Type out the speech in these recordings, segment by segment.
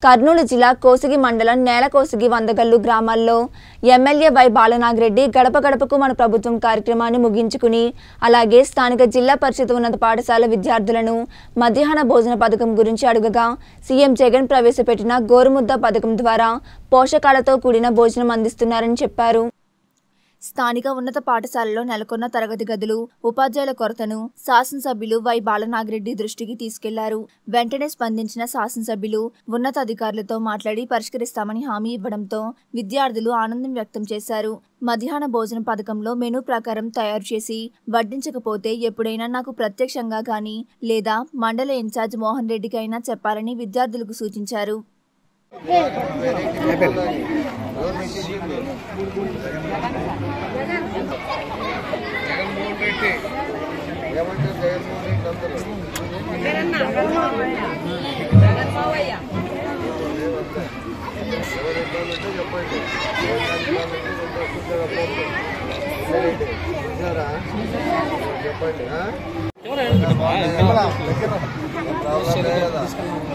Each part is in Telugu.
కర్నూలు జిల్లా కోసిగి మండలం నేలకోసిగి వందగల్లు గ్రామాల్లో ఎమ్మెల్యే వై బాలనాగిరెడ్డి గడప గడపకు మన ప్రభుత్వం కార్యక్రమాన్ని ముగించుకుని అలాగే స్థానిక జిల్లా పరిషత్ ఉన్నత పాఠశాల విద్యార్థులను మధ్యాహ్న భోజన పథకం గురించి అడుగగా సీఎం జగన్ ప్రవేశపెట్టిన గోరుముద్ద పథకం ద్వారా పోషకాలతో కూడిన భోజనం అందిస్తున్నారని చెప్పారు స్థానిక ఉన్నత పాఠశాలలో నెలకొన్న తరగతి గదులు ఉపాధ్యాయుల కొరతను శాసనసభ్యులు వై బాలనాగిరెడ్డి దృష్టికి తీసుకెళ్లారు వెంటనే స్పందించిన శాసనసభ్యులు ఉన్నతాధికారులతో మాట్లాడి పరిష్కరిస్తామని హామీ ఇవ్వడంతో విద్యార్థులు ఆనందం వ్యక్తం చేశారు మధ్యాహ్న భోజన పథకంలో మెనూ ప్రకారం తయారు చేసి వడ్డించకపోతే ఎప్పుడైనా నాకు ప్రత్యక్షంగా గాని లేదా మండల ఇన్ఛార్జ్ మోహన్ రెడ్డికి అయినా చెప్పాలని విద్యార్థులకు సూచించారు జగన్మోహన్ రెడ్డి ఏమంటే జగన్మోహన్ రెడ్డి అందరూ ఎవరు ఇబ్బంది ఉంటే చెప్పండి చూసారా చెప్పండి ఆ? ప్రాబ్లం లేదా?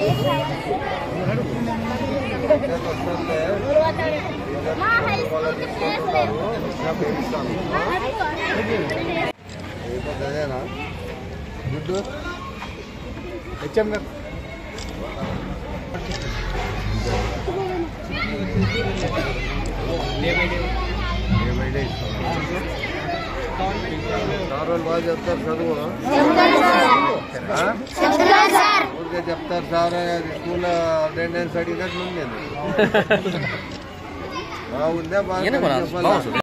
వస్తుంటే వాళ్ళు తీసుకుంటున్నారు ఇంకా పెంచుతాను అయిపోతుంది అదేనా గుడ్డు హెచ్ఎం గారు ఏమైనా సార్ వాళ్ళు బాగా చెప్తారు చదువు ఆ? ఊరికే చెప్తారు సార్ అది స్కూల్ అటెండెన్స్ అడిగినట్లు ఉంది బాగుందే బాగా చెప్పాలి